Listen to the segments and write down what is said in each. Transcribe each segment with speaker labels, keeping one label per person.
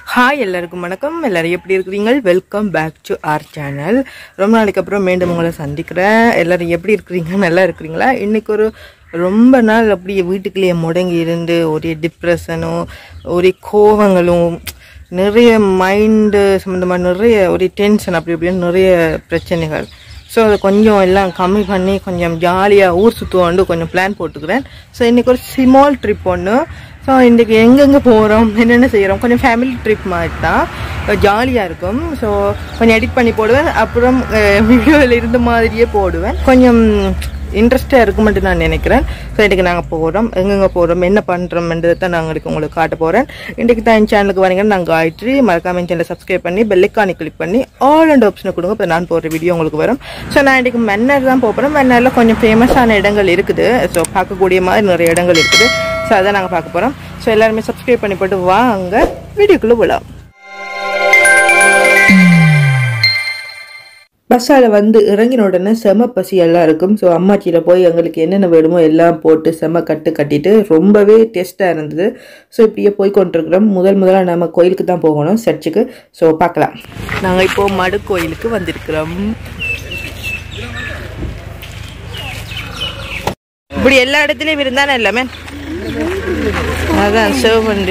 Speaker 1: Hi எல்லாருக்கும் வணக்கம் எல்லாரும் எப்படி இருக்கிறீங்க welcome back to our channel ரொம்ப நாளைக்கு அப்புறம் மீண்டும் உங்களை சந்திக்கிறேன் எல்லாரும் எப்படி இருக்கிறீங்க நல்லா இருக்கிறீங்களா இன்னைக்கு ஒரு ரொம்ப நாள் அப்படியே வீட்டுக்குள்ளேயே முடங்கி இருந்து ஒரே டிப்ரெஷனும் ஒரே கோவங்களும் நிறைய மைண்டு சம்மந்தமாக நிறைய ஒரு டென்ஷன் அப்படி இப்படின்னு நிறைய பிரச்சனைகள் ஸோ அதை கொஞ்சம் எல்லாம் கம்மி பண்ணி கொஞ்சம் ஜாலியாக ஊர் சுற்றுவாண்டு கொஞ்சம் பிளான் போட்டுக்கிறேன் ஸோ இன்றைக்கி ஒரு ஸ்மால் ட்ரிப் ஒன்று ஸோ இன்றைக்கி எங்கெங்கே போகிறோம் என்னென்ன செய்கிறோம் கொஞ்சம் ஃபேமிலி ட்ரிப் மாதிரி தான் ஜாலியாக இருக்கும் ஸோ கொஞ்சம் எடிட் பண்ணி போடுவேன் அப்புறம் வீடியோவில் இருந்த மாதிரியே போடுவேன் கொஞ்சம் இன்ட்ரெஸ்டாக இருக்குமென்ட்டு நான் நினைக்கிறேன் ஸோ இன்றைக்கி நாங்கள் போகிறோம் எங்கெங்கே போகிறோம் என்ன பண்ணுறோம்ன்றதை தான் நான் உங்களுக்கு உங்களுக்கு காட்ட போகிறேன் இன்றைக்கி தான் என் சேனலுக்கு வரீங்கன்னு நான் காயத்ரி மறக்காம என் சேனலை சப்ஸ்கிரைப் பண்ணி பெல்லைக்கானி கிளிக் பண்ணி ஆல் அண்ட் ஆப்ஷனை கொடுங்க இப்போ நான் போடுற வீடியோ உங்களுக்கு வரும் ஸோ நான் இன்றைக்கி மன்னர் தான் போகிறோம் மன்னரில் கொஞ்சம் ஃபேமஸான இடங்கள் இருக்குது ஸோ பார்க்கக்கூடிய மாதிரி நிறைய இடங்கள் இருக்குது ஸோ அதை நாங்கள் பார்க்க போகிறோம் ஸோ எல்லாருமே சப்ஸ்கிரைப் பண்ணி போட்டு வாங்க வீடியோக்குள்ளே போகலாம் பஸ்ஸால் வந்து இறங்கின உடனே செம பசி எல்லாம் இருக்கும் ஸோ அம்மாச்சியில் போய் எங்களுக்கு என்னென்ன வேணுமோ எல்லாம் போட்டு செம கட்டு கட்டிட்டு ரொம்பவே டேஸ்ட்டாக இருந்தது ஸோ இப்படியே போய் கொண்டிருக்கிறோம் முதல் முதலாக நம்ம கோயிலுக்கு தான் போகணும் சர்ச்சுக்கு ஸோ பார்க்கலாம் நாங்கள் இப்போது மடு கோயிலுக்கு வந்திருக்கிறோம் இப்படி எல்லா இடத்துலையும் இருந்தானே எல்லாமே அதான் சர்வ் பண்ணி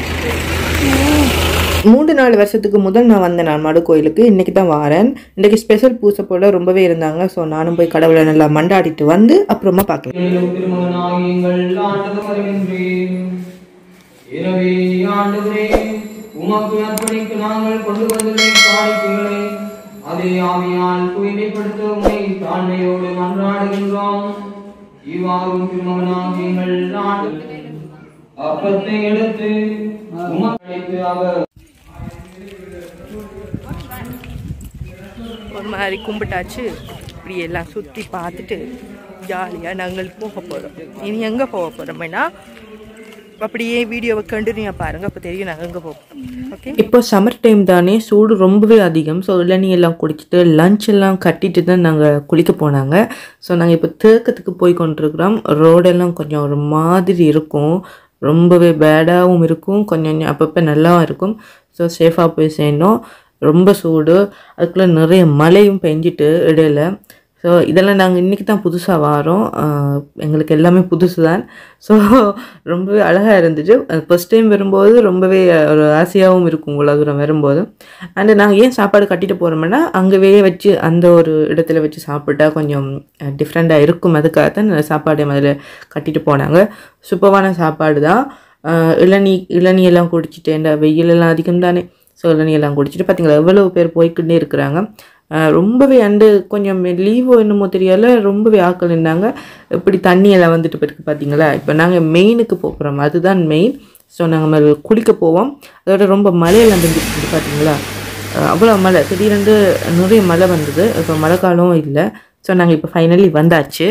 Speaker 1: மூன்று நாலு வருஷத்துக்கு முதல் நான் வந்தேன் நான் மடு கோயிலுக்கு இன்றைக்கி தான் வரேன் இன்றைக்கி ஸ்பெஷல் பூசை போல் ரொம்பவே இருந்தாங்க ஸோ நானும் போய் கடவுளை நல்லா மண்டாடிட்டு வந்து அப்புறமா பார்க்கலாம்
Speaker 2: மேலும் திருமகனாகி எங்கள் ஆண்டவர் வருகின்றேன் எனவே ஆண்டவரே உமக்கு அர்ப்பணிக்கு நாங்கள் கொண்டு வந்துள்ள காணிக்கைகளை அதே ஆவியால் தூய்மைப்படுத்த உண்மை தாழ்மையோடு மன்றாடுகின்றோம் இவ்வாறும் திருமகனாகி எங்கள் ஆண்டவரே அப்பத்தை எடுத்து உமக்கு அளித்து அவர்
Speaker 1: ஒரு மாதிரி கும்பிட்டாச்சு இப்படி எல்லாம் சுற்றி பார்த்துட்டு ஜாலியாக நாங்கள் போக போகிறோம் இனி எங்கே போக போகிறோம்னா அப்படியே வீடியோவை கண்டினியூ பாருங்க அப்போ தெரியும் நாங்கள் எங்கே போகிறோம் ஓகே இப்போ சம்மர் டைம் தானே சூடு ரொம்பவே அதிகம் ஸோ இளநீ எல்லாம் குடிச்சிட்டு லஞ்ச் எல்லாம் கட்டிட்டு தான் நாங்கள் குளிக்க போனாங்க ஸோ நாங்கள் இப்போ தேக்கத்துக்கு போய் கொண்டிருக்கிறோம் ரோடெல்லாம் கொஞ்சம் ஒரு மாதிரி இருக்கும் ரொம்பவே பேடாகவும் இருக்கும் கொஞ்சம் அப்பப்போ நல்லாவும் இருக்கும் ஸோ சேஃபாக போய் சேர்ந்தோம் ரொம்ப சூடு அதுக்குள்ளே நிறைய மழையும் பெஞ்சிட்டு இடையில ஸோ இதெல்லாம் நாங்கள் இன்றைக்கி தான் புதுசாக வரோம் ஆஹ் எங்களுக்கு எல்லாமே புதுசு தான் ஸோ ரொம்பவே அழகாக இருந்துச்சு ஃபஸ்ட் டைம் வரும்போது ரொம்பவே ஒரு ஆசையாகவும் இருக்கும் இவ்வளோ தூரம் வரும்போது அண்டு நாங்கள் ஏன் சாப்பாடு கட்டிட்டு போகிறோம்னா அங்கேவே வச்சு அந்த ஒரு இடத்துல வச்சு சாப்பிட்டா கொஞ்சம் டிஃப்ரெண்ட்டாக இருக்கும் அதுக்காக தான் நான் சாப்பாடு அதில் கட்டிட்டு போனாங்க சூப்பரான சாப்பாடு தான் ஆஹ் இளநீ இளநீ எல்லாம் குடிச்சிட்டு இந்த வெயிலெல்லாம் அதிகம் தானே ஸோ இளநீ எல்லாம் குடிச்சிட்டு பார்த்தீங்களா எவ்வளோ பேர் போய்க்கிட்டே இருக்கிறாங்க ஆஹ் ரொம்பவே அண்டு கொஞ்சம் லீவோ என்னமோ தெரியல ரொம்பவே ஆக்கள் இருந்தாங்க இப்படி தண்ணி எல்லாம் வந்துட்டு போயிருக்கு பார்த்தீங்களா இப்போ நாங்கள் மெயினுக்கு போகிறோம் அதுதான் மெயின் ஸோ நாங்கள் குளிக்க போவோம் அதோட ரொம்ப மழையெல்லாம் பெஞ்சிட்டு பார்த்தீங்களா ஆஹ் அவ்வளோ மழை திடீரென்று நிறைய மழை வந்தது இப்போ மழை காலம் இல்லை ஸோ நாங்கள் இப்போ ஃபைனலி வந்தாச்சு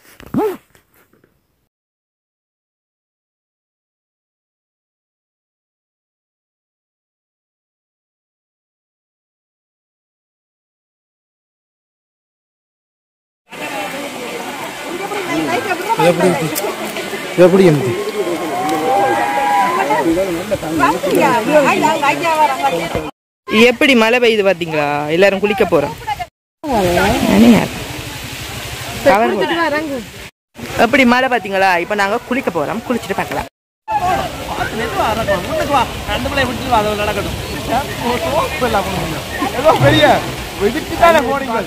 Speaker 3: எப்படி இருக்கு? எப்படி இருக்கு
Speaker 1: எப்படி மழை பெய்யுது பார்த்தீங்களா எல்லாரும் குளிக்க போகிறோம் எப்படி மழை பார்த்தீங்களா இப்போ நாங்கள் குளிக்க போகிறோம் குளிச்சுட்டு பார்க்கலாம்
Speaker 3: பெரிய இதுக்கு தானே போனீங்க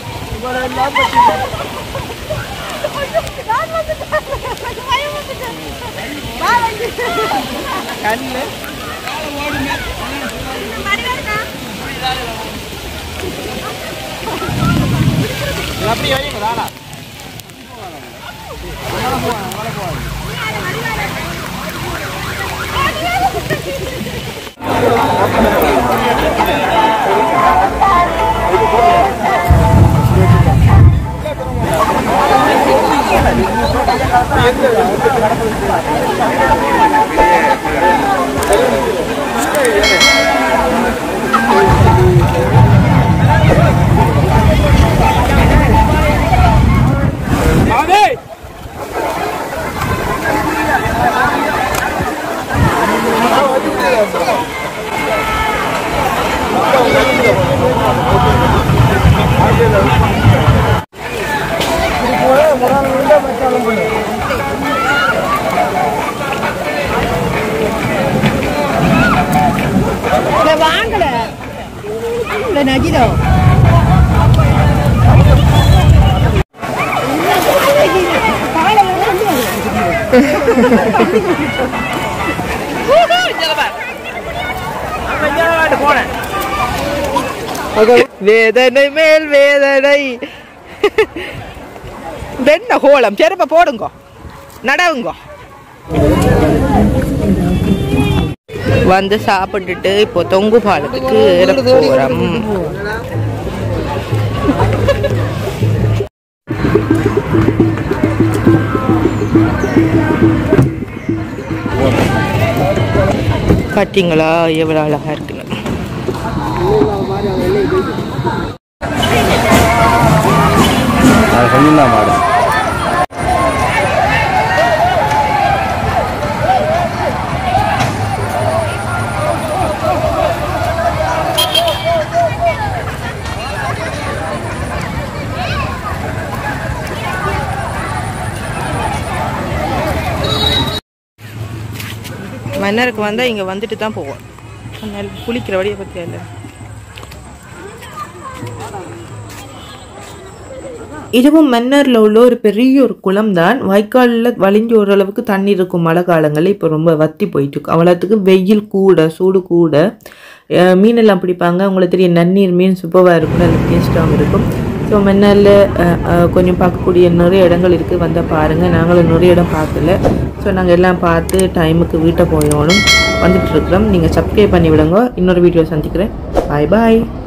Speaker 3: அப்படியே வைங்க தானா
Speaker 1: வாங்கல நஜிதோ வேதனை மேல் வேதனை வெண்ண கோலம் செருப்ப போடுங்க நடவுங்க வந்து சாப்பிட்டுட்டு இப்போ தொங்கு பாலத்துக்கு ஏற போறோம் பார்த்தீங்களா எவ்வளோ அழகா இருக்குன்னு
Speaker 3: அது கொஞ்சம் தான் மாடு
Speaker 1: மன்னருக்கு வந்தால் இங்கே வந்துட்டு தான் போவோம் அதனால குளிக்கிற வழியை பற்றி இல்லை இதுவும் மன்னரில் உள்ள ஒரு பெரிய ஒரு குளம் தான் வாய்க்காலில் வலிஞ்சு ஓரளவுக்கு தண்ணி இருக்கும் மழை காலங்களில் இப்போ ரொம்ப வத்தி போயிட்டு இருக்கு அவ்வளோத்துக்கு வெயில் கூட சூடு கூட அஹ் மீனெல்லாம் பிடிப்பாங்க உங்களுக்கு தெரியும் நன்னீர் மீன் சூப்பராக இருக்கும் நல்ல டேஸ்ட்டாகவும் இருக்கும் ஸோ மன்னரில் கொஞ்சம் பார்க்கக்கூடிய நிறைய இடங்கள் இருக்குது வந்தால் பாருங்கள் நாங்களும் நிறைய இடம் பார்க்கல ஸோ நாங்கள் எல்லாம் பார்த்து டைமுக்கு வீட்டை போயிடணும் வந்துட்டு இருக்கிறோம் நீங்கள் சப்ஸ்கிரைப் பண்ணி விடுங்க இன்னொரு வீடியோ சந்திக்கிறேன் பாய் பாய்